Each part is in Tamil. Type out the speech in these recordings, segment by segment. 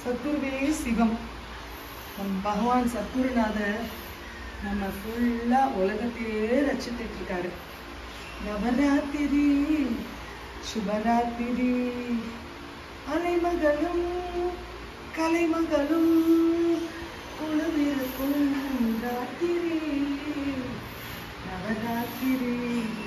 சத்குருவே சிவம் நம் பகவான் சத்குருநாதர் நம்ம ஃபுல்லா உலகத்தையே ரசித்துட்டு இருக்காரு நவராத்திரி சுபராத்திரி அலைமகளும் கலைமகளும் குழுவிருக்கும் ராத்திரி நவராத்திரி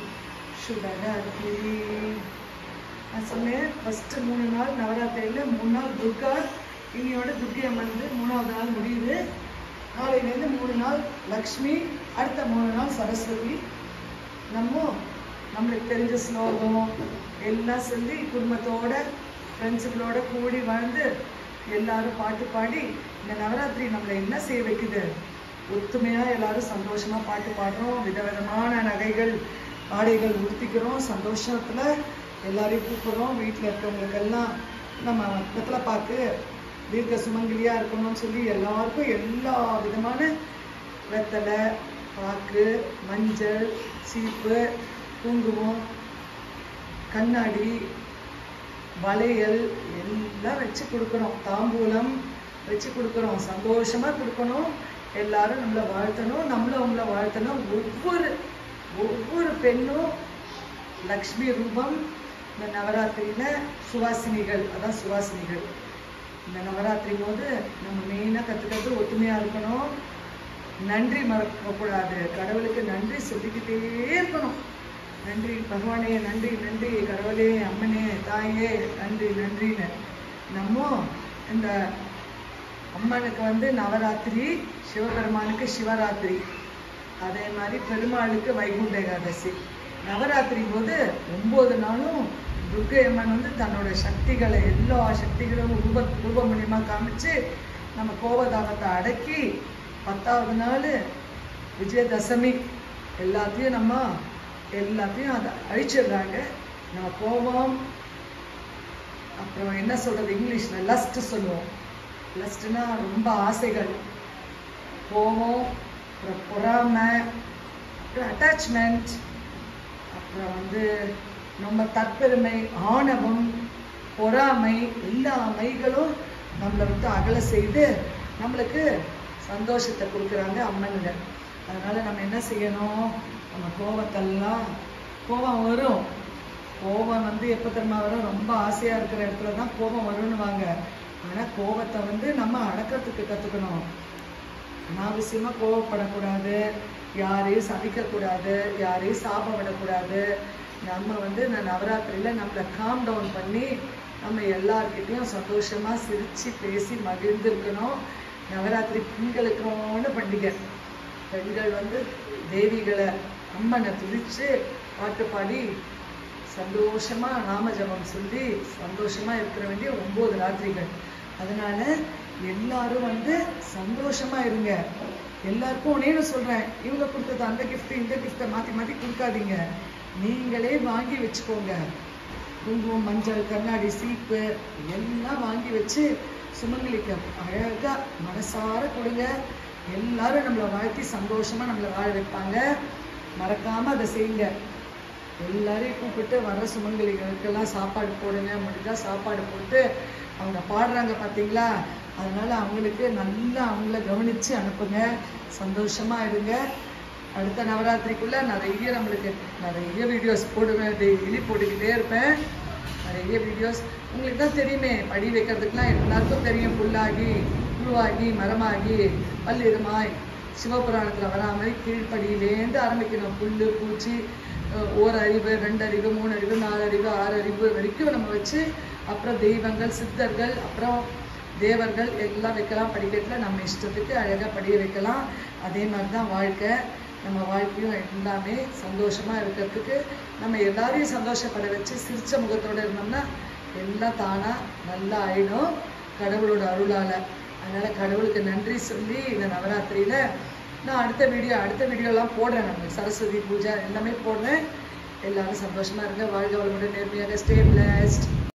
சுபராத்திரி நான் சொன்னேன் ஃபர்ஸ்ட் மூணு நாள் நவராத்திரியில் மூணு நாள் துர்கா இன்னையோட துர்கை அம்மன் வந்து மூணாவது நாள் முடியுது நாளையிலேருந்து மூணு நாள் லக்ஷ்மி அடுத்த மூணு நாள் சரஸ்வதி நம்ம நம்மளுக்கு தெரிஞ்ச ஸ்லோகம் எல்லாம் சொல்லி குடும்பத்தோட ஃப்ரெண்ட்ஸுகளோட கூடி வாழ்ந்து எல்லாரும் பாட்டு பாடி இந்த நவராத்திரி நம்மளை என்ன செய்ய வைக்குது ஒத்துமையா எல்லாரும் சந்தோஷமா பாட்டு பாடுறோம் விதவிதமான நகைகள் ஆடைகள் உடுத்திக்கிறோம் சந்தோஷத்துல எல்லாரையும் கூப்பிடுறோம் வீட்டில் இருக்கவங்களுக்கெல்லாம் நம்ம வெத்தலை பார்த்து தீர்க்க சுமங்கலியா இருக்கணும்னு சொல்லி எல்லாருக்கும் எல்லா விதமான வெத்தலை பாக்கு மஞ்சள் சீப்பு குங்குமம் கண்ணாடி வளையல் எல்லாம் வச்சு கொடுக்குறோம் தாம்பூலம் வச்சு கொடுக்குறோம் சந்தோஷமா கொடுக்கணும் எல்லாரும் நம்மளை வாழ்த்தணும் நம்மளும் அவங்கள வாழ்த்தணும் ஒவ்வொரு ஒவ்வொரு பெண்ணும் லக்ஷ்மி ரூபம் இந்த நவராத்திரியில சுவாசினிகள் அதான் சுவாசினிகள் இந்த நவராத்திரி போது நம்ம மெயினாக கற்றுக்கிறது ஒத்துமையாக இருக்கணும் நன்றி மறக்கக்கூடாது கடவுளுக்கு நன்றி சொல்லிக்கிட்டே இருக்கணும் நன்றி பகவானே நன்றி நன்றி கடவுளே அம்மனே தாயே நன்றி நன்றின்னு நம்ம இந்த அம்மனுக்கு வந்து நவராத்திரி சிவபெருமானுக்கு சிவராத்திரி அதே மாதிரி பெருமாளுக்கு வைகுண்ட ஏகாதசி நவராத்திரி போது ஒன்பது நாளும் துர்கை அம்மன் வந்து தன்னோட சக்திகளை எல்லா சக்திகளும் ரூப ரூப மூலியமா காமிச்சு நம்ம கோபதாபத்தை அடக்கி பத்தாவது நாள் விஜயதசமி எல்லாத்தையும் நம்ம எல்லாத்தையும் அதை அழிச்சிடுறாங்க நம்ம கோபம் அப்புறம் என்ன சொல்றது இங்கிலீஷ்ல லஸ்ட் சொல்லுவோம் லஸ்ட்னா ரொம்ப ஆசைகள் கோபம் அப்புறம் பொறாமை அப்புறம் அட்டாச்மெண்ட் அப்புறம் வந்து நம்ம தற்பெருமை ஆணவம் பொறாமை எல்லா மைகளும் நம்மளை விட்டு அகல செய்து நம்மளுக்கு சந்தோஷத்தை கொடுக்குறாங்க அம்மனுங்க அதனால நம்ம என்ன செய்யணும் நம்ம கோபத்தெல்லாம் கோபம் வரும் கோபம் வந்து எப்போ தெரியுமா வரும் ரொம்ப ஆசையா இருக்கிற இடத்துல தான் கோபம் வரும்னு வாங்க ஆனா கோபத்தை வந்து நம்ம அடக்கிறதுக்கு கத்துக்கணும் அனாவசியமா கோவப்படக்கூடாது யாரையும் சபிக்கக்கூடாது யாரையும் சாபம் விடக்கூடாது நம்ம வந்து இந்த நவராத்திரியில நம்மளை காம் டவுன் பண்ணி நம்ம எல்லார்கிட்டையும் சந்தோஷமா சிரிச்சு பேசி மகிழ்ந்து இருக்கணும் நவராத்திரி பெண்களுக்கான பண்டிகை பெண்கள் வந்து தேவிகளை அம்மனை துதிச்சு பாட்டு பாடி சந்தோஷமா நாம ஜபம் சொல்லி சந்தோஷமா இருக்கிற வேண்டிய ஒன்பது ராத்திரிகள் அதனால எல்லாரும் வந்து சந்தோஷமா இருங்க எல்லாருக்கும் ஒன்னே சொல்றேன் இவங்க கொடுத்தது அந்த gift இந்த கிஃப்ட்டை மாத்தி மாத்தி கொடுக்காதீங்க நீங்களே வாங்கி வச்சுக்கோங்க குங்குமம் மஞ்சள் கண்ணாடி சீப்பு எல்லாம் வாங்கி வச்சு சுமங்கலிக்கு அழகா மனசார கொடுங்க எல்லாரும் நம்மளை வாழ்த்தி சந்தோஷமா நம்மளை வாழ வைப்பாங்க மறக்காம அதை செய்யுங்க எல்லாரையும் கூப்பிட்டு வர சுமங்கலிகளுக்கெல்லாம் சாப்பாடு போடுங்க முடிஞ்சா சாப்பாடு போட்டு அவங்க பாடுறாங்க பார்த்தீங்களா அதனால அவங்களுக்கு நல்லா அவங்கள கவனிச்சு அனுப்புங்க சந்தோஷமா இருங்க அடுத்த நவராத்திரிக்குள்ள நிறைய நம்மளுக்கு நிறைய வீடியோஸ் போடுவேன் டெய்லி போட்டுக்கிட்டே இருப்பேன் நிறைய வீடியோஸ் உங்களுக்கு தான் தெரியுமே படி வைக்கிறதுக்குலாம் எல்லாருக்கும் தெரியும் புல்லாகி புழுவாகி மரமாகி பல்லிருமாய் சிவபுராணத்தில் வரா மாதிரி கீழ்ப்படியிலேருந்து ஆரம்பிக்கணும் புல் பூச்சி அஹ் ஓர் அறிவு ரெண்டு அறிவு மூணு அறிவு நாலு அறிவு ஆறு அறிவு வரைக்கும் நம்ம வச்சு அப்புறம் தெய்வங்கள் சித்தர்கள் அப்புறம் தேவர்கள் எல்லாம் வைக்கலாம் படிக்கட்டில் நம்ம இஷ்டத்துக்கு அழகாக படிய வைக்கலாம் அதே மாதிரி தான் வாழ்க்கை நம்ம வாழ்க்கையும் எல்லாமே சந்தோஷமா இருக்கிறதுக்கு நம்ம எல்லாரையும் சந்தோஷப்பட வச்சு சிரிச்ச முகத்தோட இருந்தோம்னா எல்லாம் தானா நல்லா ஆயிடும் கடவுளோட அருளால அதனால கடவுளுக்கு நன்றி சொல்லி இந்த நவராத்திரியில நான் அடுத்த வீடியோ அடுத்த வீடியோலாம் போடுறேன் நம்ம சரஸ்வதி பூஜை எல்லாமே போடுறேன் எல்லாரும் சந்தோஷமா இருங்க வாழ்க வளமுடன் நேர்மையாக ஸ்டே பிளஸ்ட்